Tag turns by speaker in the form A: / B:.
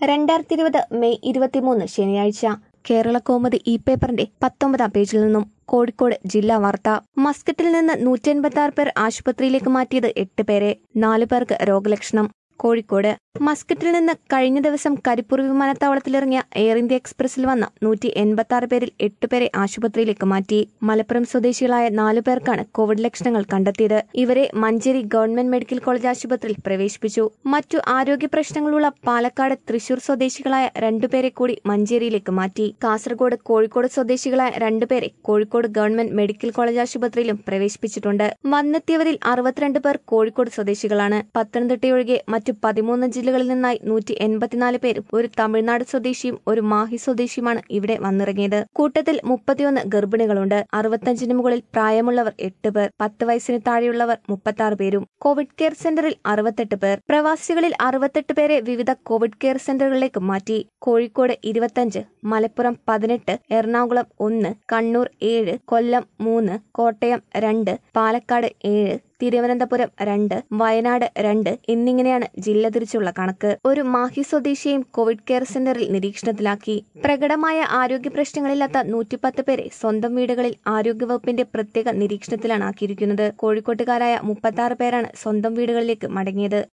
A: രണ്ടായിരത്തി ഇരുപത് മെയ് ഇരുപത്തിമൂന്ന് ശനിയാഴ്ച കേരള കോമതി ഇ പേപ്പറിന്റെ പത്തൊമ്പതാം പേജിൽ നിന്നും കോഴിക്കോട് ജില്ലാ വാർത്ത മസ്കറ്റിൽ നിന്ന് നൂറ്റി എൺപത്തി ആറ് പേർ ആശുപത്രിയിലേക്ക് മാറ്റിയത് എട്ട് പേരെ നാലു പേർക്ക് രോഗലക്ഷണം കോഴിക്കോട് മസ്കറ്റിൽ നിന്ന് കഴിഞ്ഞ ദിവസം കരിപ്പൂർ വിമാനത്താവളത്തിലിറങ്ങിയ എയർ ഇന്ത്യ എക്സ്പ്രസിൽ വന്ന നൂറ്റി എൺപത്തി ആറ് പേരിൽ എട്ട് പേരെ ആശുപത്രിയിലേക്ക് മാറ്റി മലപ്പുറം സ്വദേശികളായ നാലു പേർക്കാണ് കോവിഡ് ലക്ഷണങ്ങൾ കണ്ടെത്തിയത് ഇവരെ മഞ്ചേരി ഗവൺമെന്റ് മെഡിക്കൽ കോളേജ് ആശുപത്രിയിൽ പ്രവേശിപ്പിച്ചു മറ്റു ആരോഗ്യ പ്രശ്നങ്ങളുള്ള പാലക്കാട് തൃശൂർ സ്വദേശികളായ രണ്ടുപേരെ കൂടി മഞ്ചേരിയിലേക്ക് മാറ്റി കാസർഗോഡ് കോഴിക്കോട് സ്വദേശികളായ രണ്ടുപേരെ കോഴിക്കോട് ഗവൺമെന്റ് മെഡിക്കൽ കോളേജ് ആശുപത്രിയിലും പ്രവേശിപ്പിച്ചിട്ടുണ്ട് വന്നെത്തിയവരിൽ അറുപത്തിരണ്ട് പേർ കോഴിക്കോട് സ്വദേശികളാണ് പത്തനംതിട്ടയൊഴികെ മറ്റു പതിമൂന്ന് ജില്ലകളിൽ നിന്നായി നൂറ്റി എൺപത്തിനാല് പേരും ഒരു തമിഴ്നാട് സ്വദേശിയും ഒരു മാഹി സ്വദേശിയുമാണ് ഇവിടെ വന്നിറങ്ങിയത് കൂട്ടത്തിൽ മുപ്പത്തിയൊന്ന് ഗർഭിണികളുണ്ട് അറുപത്തഞ്ചിന് മുകളിൽ പ്രായമുള്ളവർ എട്ട് പേർ പത്ത് വയസ്സിന് താഴെയുള്ളവർ മുപ്പത്തി പേരും കോവിഡ് കെയർ സെന്ററിൽ അറുപത്തെട്ട് പേർ പ്രവാസികളിൽ അറുപത്തെട്ട് പേരെ വിവിധ കോവിഡ് കെയർ സെന്ററുകളിലേക്ക് മാറ്റി കോഴിക്കോട് ഇരുപത്തഞ്ച് മലപ്പുറം പതിനെട്ട് എറണാകുളം ഒന്ന് കണ്ണൂർ ഏഴ് കൊല്ലം മൂന്ന് കോട്ടയം രണ്ട് പാലക്കാട് ഏഴ് തിരുവനന്തപുരം രണ്ട് വയനാട് രണ്ട് എന്നിങ്ങനെയാണ് ജില്ല തിരിച്ചുള്ള കണക്ക് ഒരു മാഹി സ്വദേശിയെയും കോവിഡ് കെയർ സെന്ററിൽ നിരീക്ഷണത്തിലാക്കി പ്രകടമായ ആരോഗ്യ പ്രശ്നങ്ങളില്ലാത്ത നൂറ്റിപ്പത്ത് പേരെ സ്വന്തം വീടുകളിൽ ആരോഗ്യവകുപ്പിന്റെ പ്രത്യേക നിരീക്ഷണത്തിലാണ് ആക്കിയിരിക്കുന്നത് കോഴിക്കോട്ടുകാരായ മുപ്പത്തി പേരാണ് സ്വന്തം വീടുകളിലേക്ക് മടങ്ങിയത്